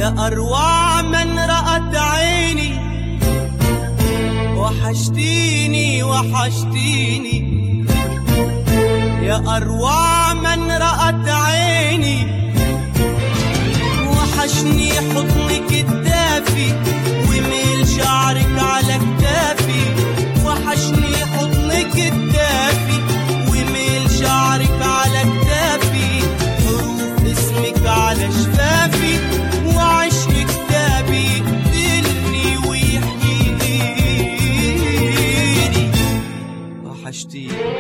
يا أروع من رأت عيني وحشتيني وحشتيني يا أروع من رأت عيني وحشني حضنك الدافي وميل شعرك على كتافي وحشني حضنك الدافي وميل شعرك على كتافي حروف اسمك على شفافي وعشق كتابي يقتلني ويحييني وحشتيني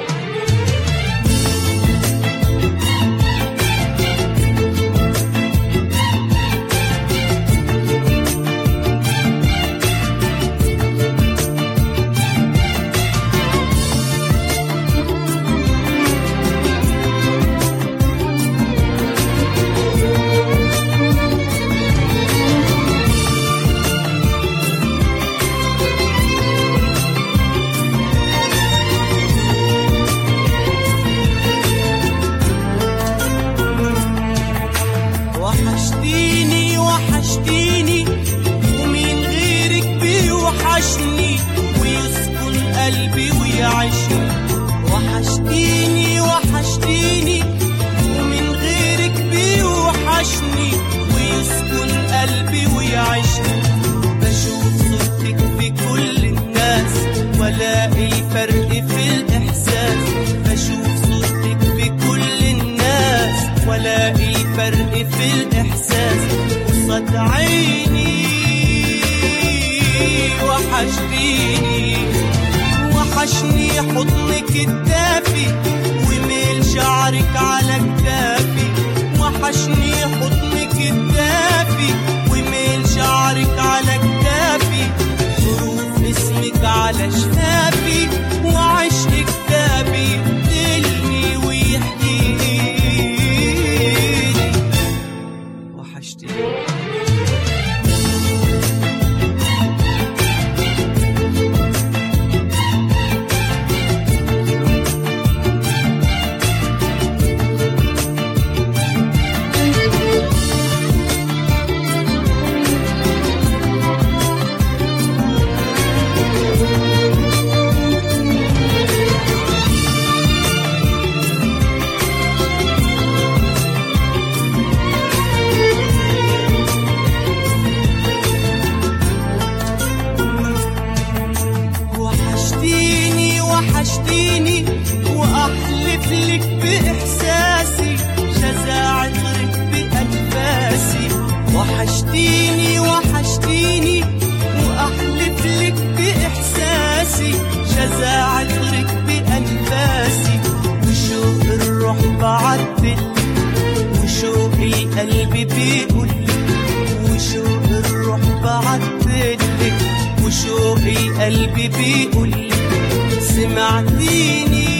وحشتيني وحشتيني ومين غيرك بيوحشني ويسكن قلبي ويعيشني وحشتيني وحشتيني ومين غيرك بيوحشني ويسكن قلبي ويعيشني بشوف صورتك في كل الناس والاقي الفرق في الاحساس بشوف صورتك في كل الناس والاقي الفرق في الاحساس قصاد عيني وحشتيني وحشني حضنك الدافي وميل شعرك على كتافي وحشني حضنك الدافي وميل شعرك على كتافي حروف اسمك على شفافي وعشق كتابي يقتلني ويحكيني وحشتيني وحشتيني وحشتيني وأحلف لك بإحساسي شزاعة غرق بأنفاسي وحشتيني وحشتيني وأحلف لك بإحساسي شزاعة غرق بأنفاسي وشوق الروح بعدل وشوق القلب بيقول وشوق الروح بعدلك وشوق القلب بيقول سمعتيني